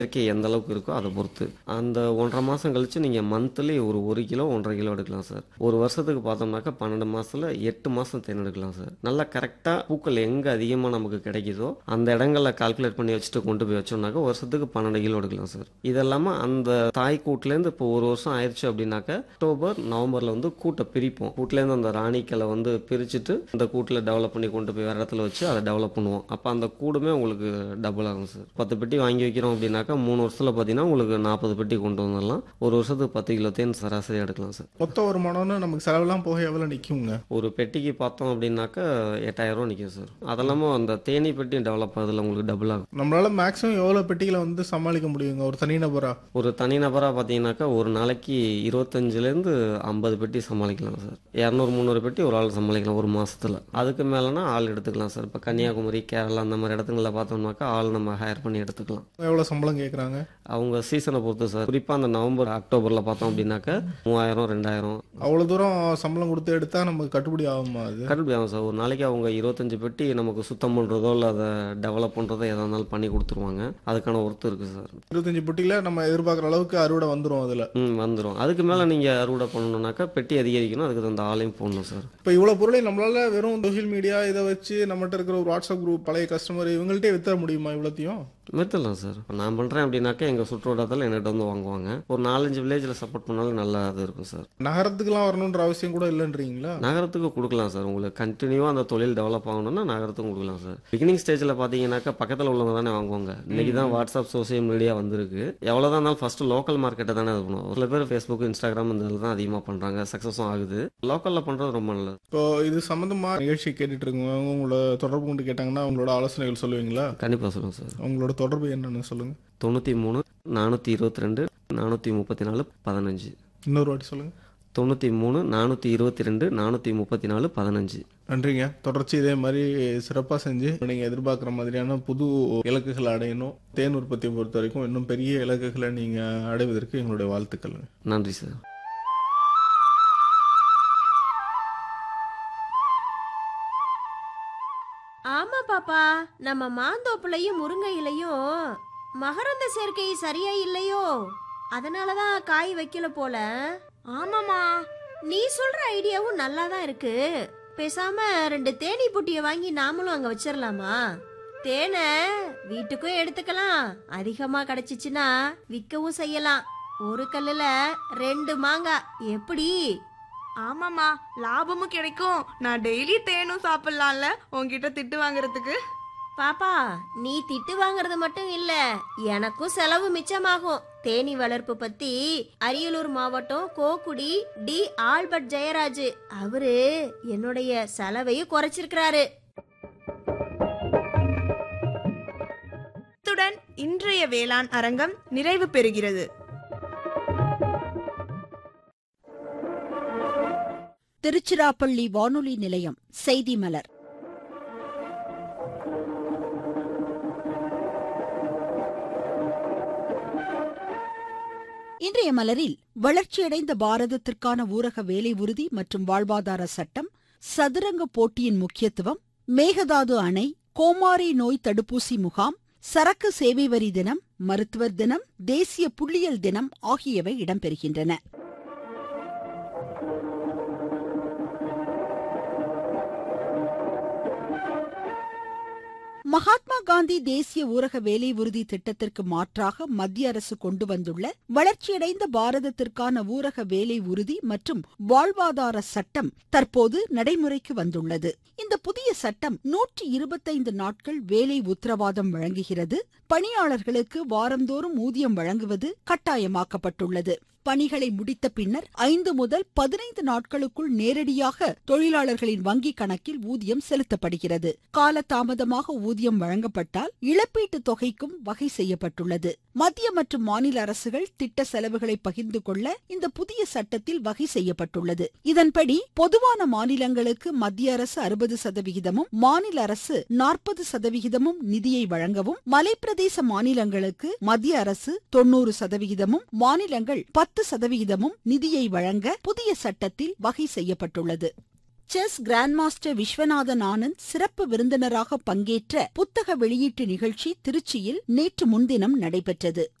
இயற்கை எந்த அளவுக்கு இருக்கோ அதை பொறுத்து அந்த ஒன்றரை மாதம் கழிச்சு நீங்கள் மந்த்லி ஒரு ஒரு கிலோ ஒன்றரை கிலோ எடுக்கலாம் சார் ஒரு வருஷத்துக்கு பார்த்தோம்னாக்கா பன்னெண்டு மாசத்துல எட்டு மாதம் தேன் எடுக்கலாம் சார் நல்லா கரெக்டாக பூக்கள் எங்கே அதிகமாக நமக்கு கிடைக்குதோ அந்த இடங்களில் கால்குலேட் பண்ணி வச்சுட்டு கொண்டு போய் வச்சோம்னாக்கா வருஷத்துக்கு பன்னெண்டு கிலோ எடுக்கலாம் சார் இது இல்லாமல் அந்த தாய் கூட்டிலேருந்து இப்போ ஒரு வருஷம் ஆயிடுச்சு அப்படின்னாக்கா அக்டோபர் நவம்பரில் வந்து கூட்டை பிரிப்போம் கூட்டிலேருந்து அந்த ராணிக்களை வந்து பிரிச்சுட்டு இந்த கூட்டில் டெவலப் பண்ணி கொண்டு போய் வேறு இடத்துல வச்சு அதை டெவலப் பண்ணுவோம் அப்போ அந்த கூடுமே உங்களுக்கு டபுள் ஆகும் சார் பத்து பெட்டி வாங்கி வைக்கிறோம் அப்படின்னாக்கா மூணு வருஷத்தில் பார்த்தீங்கன்னா உங்களுக்கு நாற்பது பெட்டி கொண்டு வந்துடலாம் ஒரு வருஷத்துக்கு பத்து கிலோ தேன் சராசரி எடுக்கலாம் சார் மொத்த வருமானம்னு நமக்கு செலவெல்லாம் போக எவ்வளோ நிற்குங்க ஒரு பெட்டிக்கு பார்த்தோம் அப்படின்னாக்கா எட்டாயிரம் ரூபா நிற்கும் சார் அதெல்லாமல் அந்த தேனி பெட்டி டெவலப் ஆகுதுல உங்களுக்கு டபுள் ஆகும் நம்மளால மேக்ஸிமம் எவ்வளோ பெட்டிகளை வந்து சமாளிக்க முடியுங்க ஒரு தனிநபரா ஒரு தனிநபராக பார்த்தீங்கன்னாக்கா ஒரு நாளைக்கு இருபத்தஞ்சிலேருந்து ஐம்பது பெட்டி சமாளிக்கலாம் சார் இரநூறு முந்நூறு பெட்டி ஒரு ஆள் சமாளிக்கலாம் ஒரு மாசத்துல அதுக்கு மேலேனா ஆள் எடுத்துக்கலாம் சார் இப்போ கன்னியாகுமரி கேரளா அந்த மாதிரி இடத்துங்களில் பார்த்தோம்னாக்கா ஆள் நம்ம ஹையர் பண்ணி எடுத்துக்கலாம் எவ்வளோ சம்பளம் கேட்குறாங்க அவங்க சீசனை பொறுத்து சார் குறிப்பாக அந்த நவம்பர் அக்டோபரில் பார்த்தோம் அப்படின்னாக்கா மூவாயிரம் ரெண்டாயிரம் அவ்வளோ தூரம் சம்பளம் கொடுத்து எடுத்தால் நமக்கு கட்டுப்படி ஆகுமா அது கட்டுப்படி ஆகும் சார் ஒரு நாளைக்கு அவங்க இருபத்தஞ்சு பெட்டி நமக்கு சுத்தம் பண்ணுறதோ இல்லை அதை டெவலப் பண்ணுறதோ எதாக இருந்தாலும் பண்ணி கொடுத்துருவாங்க அதுக்கான ஒர்த்து இருக்குது சார் இருபத்தஞ்சு பெட்டியில் நம்ம எதிர்பார்க்குற அளவுக்கு அறுவடை வந்துடும் அதில் ம் வந்துடும் அதுக்கு மேலே நீங்கள் அறுவடை பண்ணணுன்னாக்கா பெட்டி அதிகரிக்கணும் அதுக்கு தகுந்த ஆளையும் போடணும் சார் இப்போ இவ்வளோ பொருளை நம்மளால வெறும் சோஷியல் மீடியா இதை வச்சு நம்மகிட்ட இருக்கிற ஒரு வாட்ஸ்அப் குரூப் பழைய கஸ்டமர் இவங்கள்ட்டே வித்தர முடியுமா இவ்வளோத்தையும் மெத்தலாம் சார் இப்போ நான் பண்ணுறேன் அப்படின்னாக்கா எங்கள் சுற்றுவட்டாரத்தில் என்கிட்ட வந்து வாங்குவாங்க ஒரு நாலஞ்சு வில்லேஜில் சப்போர்ட் பண்ணாலும் நல்லா இது இருக்கும் சார் நகரத்துக்குலாம் வரணுன்ற அவசியம் கூட இல்லைன்றீங்களா நகரத்துக்கு கொடுக்கலாம் சார் உங்களுக்கு கண்டினியூவாக அந்த தொழில் டெவலப் ஆகணும்னா நகரத்துக்கும் கொடுக்கலாம் சார் பிகினிங் ஸ்டேஜில் பார்த்தீங்கன்னாக்கா பக்கத்தில் உள்ளவங்க தானே வாங்குவாங்க இன்னைக்கு தான் வாட்ஸ்அப் சோசியல் மீடியா வந்திருக்கு எவ்வளோ தான் இருந்தாலும் ஃபஸ்ட்டு லோக்கல் மார்க்கெட்டை தானே இது பண்ணுவோம் சில பேர் ஃபேஸ்புக் இன்ஸ்டாகிராம் இந்த இதில் தான் அதிகமாக பண்ணுறாங்க சக்ஸஸும் ஆகுது லோக்கலில் பண்ணுறது ரொம்ப நல்லது இப்போ இது சம்மந்தமாக நிகழ்ச்சி கேட்டுட்டு இருக்கவங்க உங்களோட தொடர்பு கொண்டு கேட்டாங்கன்னா உங்களோட ஆலோசனைகள் சொல்லுவீங்களா கண்டிப்பாக சொல்லுங்கள் சார் உங்களோட தொடர்பு என்னன்னு சொல்லுங்க தொண்ணூற்றி மூணு நானூற்றி இருபத்தி ரெண்டு நானூற்றி முப்பத்தி நாலு பதினஞ்சு இன்னொரு வாட்டி சொல்லுங்க தொண்ணூற்றி மூணு நானூற்றி இருபத்தி ரெண்டு நானூற்றி முப்பத்தி நாலு பதினஞ்சு நன்றிங்க தொடர்ச்சி இதே மாதிரி சிறப்பாக செஞ்சு நீங்கள் எதிர்பார்க்குற மாதிரியான புது இலக்குகளை அடையணும் தேன் உற்பத்தியை பொறுத்த வரைக்கும் இன்னும் பெரிய இலக்குகளை நீங்கள் அடைவதற்கு எங்களுடைய வாழ்த்துக்கள் நன்றி சார் ஆமா பாப்பா நம்ம மாந்தோப்புலையும் முருங்கையிலையும் மகரந்த சேர்க்கை சரியா இல்லையோ அதனாலதான் காய் வைக்கல போல ஆமாமா நீ சொல்ற ஐடியாவும் நல்லா தான் இருக்கு பேசாம ரெண்டு தேனி புட்டிய வாங்கி நாமளும் அங்க வச்சிடலாமா தேனை வீட்டுக்கும் எடுத்துக்கலாம் அதிகமா கிடைச்சிச்சுன்னா விற்கவும் செய்யலாம் ஒரு கல்லுல ரெண்டு மாங்காய் எப்படி ஆமாம்மா லாபமும் கிடைக்கும் நான் டெய்லி தேனும் சாப்பிடலாம்ல உன்கிட்ட திட்டு வாங்குறதுக்கு பாப்பா நீ திட்டு வாங்குறது மட்டும் இல்ல எனக்கும் செலவு மிச்சமாகும் தேனி வளர்ப்பு பத்தி அரியலூர் மாவட்டம் கோக்குடி டி ஆல்பர்ட் ஜெயராஜ் அவரு என்னுடைய செலவையும் குறைச்சிருக்கிறாரு இத்துடன் இன்றைய வேளாண் அரங்கம் நிறைவு பெறுகிறது திருச்சிராப்பள்ளி வானொலி நிலையம் செய்தி மலர் இன்றைய மலரில் வளர்ச்சியடைந்த பாரதத்திற்கான ஊரக வேலை உறுதி மற்றும் வாழ்வாதார சட்டம் சதுரங்க போட்டியின் முக்கியத்துவம் மேகதாது அணை கோமாரி நோய் தடுப்பூசி முகாம் சரக்கு சேவை வரி தினம் மருத்துவர் தினம் தேசிய புள்ளியியல் தினம் ஆகியவை இடம்பெறுகின்றன மகாத்மா காந்தி தேசிய ஊரக வேலை உறுதி திட்டத்திற்கு மாற்றாக மத்திய அரசு கொண்டு வந்துள்ள வளர்ச்சியடைந்த பாரதத்திற்கான ஊரக வேலை உறுதி மற்றும் வாழ்வாதார சட்டம் தற்போது நடைமுறைக்கு வந்துள்ளது இந்த புதிய சட்டம் நூற்றி இருபத்தைந்து நாட்கள் வேலை உத்தரவாதம் வழங்குகிறது பணியாளர்களுக்கு வாரந்தோறும் ஊதியம் வழங்குவது கட்டாயமாக்கப்பட்டுள்ளது பணிகளை முடித்த பின்னர் ஐந்து முதல் பதினைந்து நாட்களுக்குள் நேரடியாக தொழிலாளர்களின் வங்கி கணக்கில் ஊதியம் செலுத்தப்படுகிறது கால தாமதமாக ஊதியம் வழங்கப்பட்டால் இழப்பீட்டு தொகைக்கும் வகை செய்யப்பட்டுள்ளது மத்திய மற்றும் மாநில அரசுகள் திட்ட செலவுகளை பகிர்ந்து கொள்ள இந்த புதிய சட்டத்தில் வகை செய்யப்பட்டுள்ளது இதன்படி பொதுவான மாநிலங்களுக்கு மத்திய அரசு அறுபது சதவிகிதமும் மாநில அரசு நாற்பது சதவிகிதமும் நிதியை வழங்கவும் மலைப்பிரதேச மாநிலங்களுக்கு மத்திய அரசு தொண்ணூறு சதவிகிதமும் மாநிலங்கள் பத்து சதவிகிதமும் நிதியை வழங்க புதிய சட்டத்தில் வகை செய்யப்பட்டுள்ளது chess grandmaster Viswanathan Anand சிறப்பு விருந்தினராக பங்கேற்ற புத்தக வெளியீட்டு நிகழ்ச்சி திருச்சியில் நேற்று முன்தினம் நடைபெற்றது